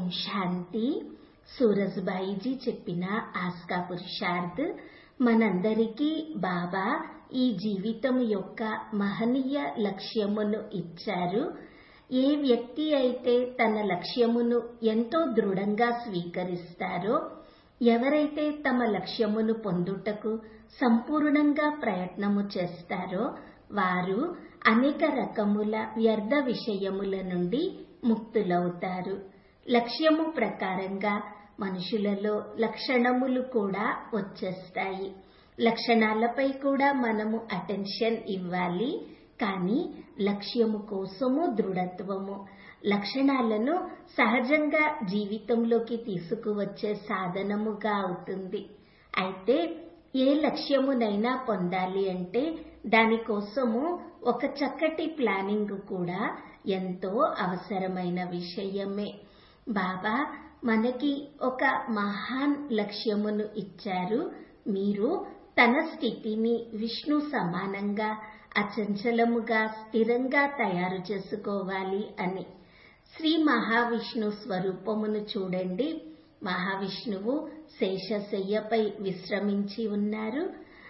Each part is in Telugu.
శాంతి సూరజ్బాయిజీ చెప్పిన ఆస్కా పురుషార్థ్ మనందరికీ బాబా ఈ జీవితం యొక్క మహనీయ లక్ష్యమును ఇచ్చారు ఏ వ్యక్తి అయితే తన లక్ష్యమును ఎంతో దృఢంగా స్వీకరిస్తారో ఎవరైతే తమ లక్ష్యమును పొందుటకు సంపూర్ణంగా ప్రయత్నము చేస్తారో వారు అనేక రకముల వ్యర్థ విషయముల నుండి ముక్తులవుతారు లక్ష్యము ప్రకారంగా మనుషులలో లక్షణములు కూడా వచ్చేస్తాయి లక్షణాలపై కూడా మనము అటెన్షన్ ఇవ్వాలి కానీ లక్ష్యము కోసము దృఢత్వము లక్షణాలను సహజంగా జీవితంలోకి తీసుకువచ్చే సాధనముగా అవుతుంది అయితే ఏ లక్ష్యమునైనా పొందాలి అంటే దానికోసము ఒక చక్కటి ప్లానింగ్ కూడా ఎంతో అవసరమైన విషయమే బాబా మనకి ఒక మహాన్ లక్ష్యమును ఇచ్చారు మీరు తన స్థితిని విష్ణు సమానంగా అచంచలముగా స్థిరంగా తయారు చేసుకోవాలి అని శ్రీ మహావిష్ణు స్వరూపమును చూడండి మహావిష్ణువు శేషశయ్యపై విశ్రమించి ఉన్నారు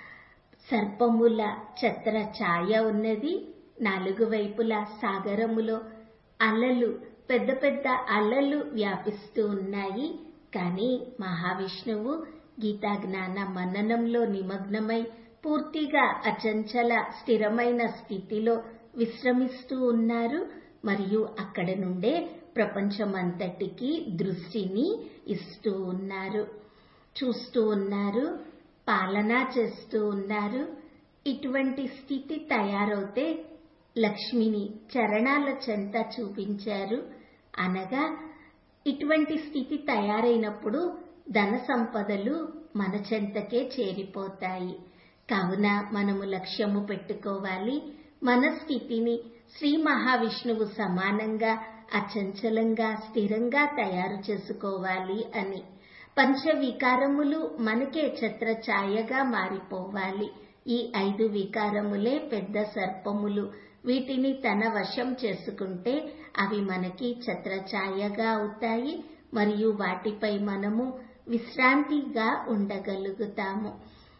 సర్పముల ఛత్ర ఛాయ ఉన్నది నాలుగు వైపుల సాగరములో అలలు పెద్ద పెద్ద అలలు వ్యాపిస్తూ ఉన్నాయి కానీ మహావిష్ణువు గీతా జ్ఞాన మననంలో నిమగ్నమై పూర్తిగా అచంచల స్థిరమైన స్థితిలో విశ్రమిస్తూ ఉన్నారు మరియు అక్కడ నుండే ప్రపంచమంతటికి దృష్టిని ఇస్తూ ఉన్నారు చూస్తూ ఉన్నారు పాలన చేస్తూ ఉన్నారు ఇటువంటి స్థితి తయారవుతే లక్ష్మిని చరణాల చెంత చూపించారు అనగా ఇటువంటి స్థితి తయారైనప్పుడు ధన సంపదలు మన చెంతకే చేరిపోతాయి కావున మనము లక్ష్యము పెట్టుకోవాలి మన స్థితిని శ్రీ మహావిష్ణువు సమానంగా అచంచలంగా స్థిరంగా తయారు చేసుకోవాలి అని పంచవికారములు మనకే ఛత్ర ఛాయగా మారిపోవాలి ఈ ఐదు వికారములే పెద్ద సర్పములు వీటిని తన వశం చేసుకుంటే అవి మనకి ఛత్రఛాయగా అవుతాయి మరియు వాటిపై మనము విశ్రాంతిగా ఉండగలుగుతాము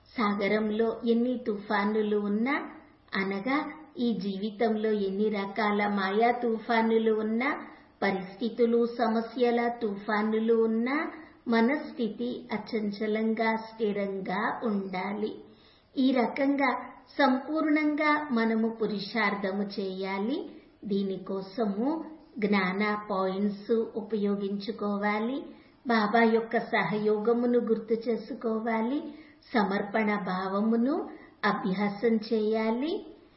సాగరంలో ఎన్ని తుఫానులు ఉన్నా అనగా ఈ జీవితంలో ఎన్ని రకాల మాయా తుఫానులు ఉన్నా పరిస్థితులు సమస్యల తుఫానులు ఉన్నా మన స్థితి అచంచలంగా స్థిరంగా ఉండాలి ఈ రకంగా సంపూర్ణంగా మనము పురుషార్థము చేయాలి దీనికోసము జ్ఞాన పాయింట్స్ ఉపయోగించుకోవాలి బాబా యొక్క సహయోగమును గుర్తు చేసుకోవాలి సమర్పణ భావమును అభ్యాసం చేయాలి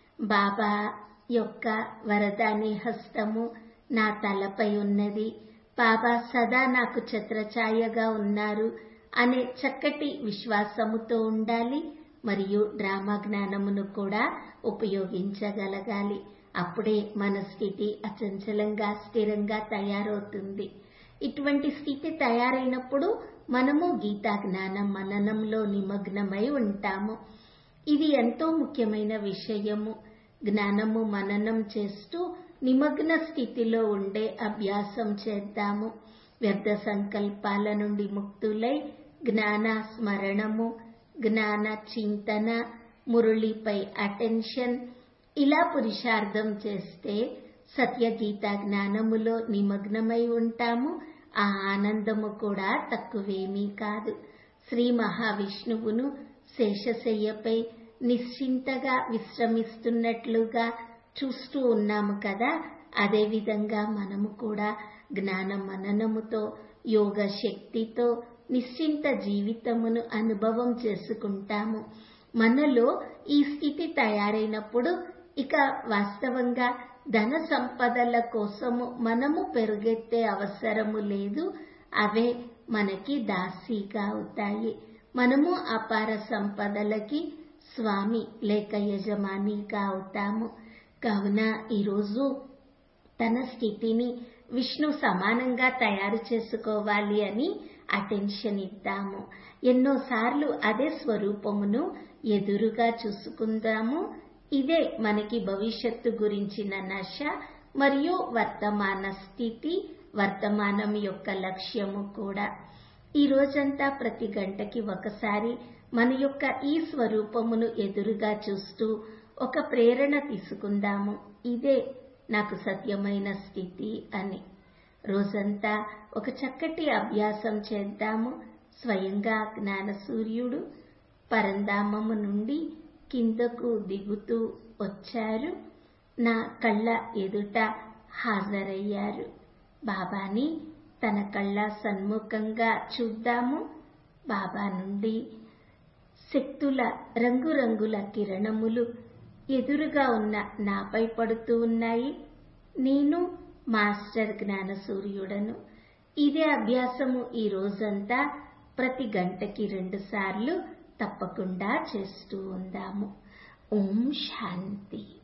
బాబా యొక్క వరదాని హస్తము నా తలపై ఉన్నది బాబా సదా నాకు ఛత్రఛాయగా ఉన్నారు అనే చక్కటి విశ్వాసముతో ఉండాలి మరియు డ్రామా జ్ఞానమును కూడా ఉపయోగించగలగాలి అప్పుడే మన స్థితి అచంచలంగా స్థిరంగా తయారవుతుంది ఇటువంటి స్థితి తయారైనప్పుడు మనము గీతా జ్ఞానం మననంలో నిమగ్నమై ఉంటాము ఇది ఎంతో ముఖ్యమైన విషయము జ్ఞానము మననం చేస్తూ నిమగ్న స్థితిలో ఉండే అభ్యాసం చేద్దాము వ్యర్థ సంకల్పాల నుండి ముక్తులై జ్ఞాన స్మరణము జ్ఞాన చింతన మురళిపై అటెన్షన్ ఇలా పురుషార్థం చేస్తే సత్యగీత జ్ఞానములో నిమగ్నమై ఉంటాము ఆ ఆనందము కూడా తక్కువేమీ కాదు శ్రీ మహావిష్ణువును శేషశయ్యపై నిశ్చింతగా విశ్రమిస్తున్నట్లుగా చూస్తూ ఉన్నాము కదా అదేవిధంగా మనము కూడా జ్ఞాన మననముతో యోగ శక్తితో నిశ్చింత జీవితమును అనుభవం చేసుకుంటాము మనలో ఈ స్థితి తయారైనప్పుడు ఇక వాస్తవంగా ధన సంపదల కోసము మనము పెరుగెత్తే అవసరము లేదు అవే మనకి దాసీగా అవుతాయి మనము అపార సంపదలకి స్వామి లేక యజమానిగా అవుతాము కావున ఈరోజు తన స్థితిని విష్ణు సమానంగా తయారు చేసుకోవాలి అని అటెన్షన్ ఇద్దాము ఎన్నోసార్లు అదే స్వరూపమును ఎదురుగా చూసుకుందాము ఇదే మనకి భవిష్యత్తు గురించిన నశ మరియు వర్తమాన స్థితి వర్తమానం యొక్క లక్ష్యము కూడా ఈ రోజంతా ప్రతి గంటకి ఒకసారి మన యొక్క ఈ స్వరూపమును ఎదురుగా చూస్తూ ఒక ప్రేరణ తీసుకుందాము ఇదే నాకు సత్యమైన స్థితి అని రోజంతా ఒక చక్కటి అభ్యాసం చేద్దాము స్వయంగా జ్ఞాన సూర్యుడు పరంధామము నుండి కిందకు దిగుతూ వచ్చారు నా కళ్ళ ఎదుట హాజరయ్యారు బాబాని తన కళ్ళ సన్ముఖంగా చూద్దాము బాబా నుండి శక్తుల రంగురంగుల కిరణములు ఎదురుగా ఉన్న నాపై పడుతూ ఉన్నాయి నేను మాస్టర్ జ్ఞాన సూర్యుడను ఇదే అభ్యాసము ఈ రోజంతా ప్రతి గంటకి రెండు సార్లు తప్పకుండా చేస్తూ ఉందాము ఓం శాంతి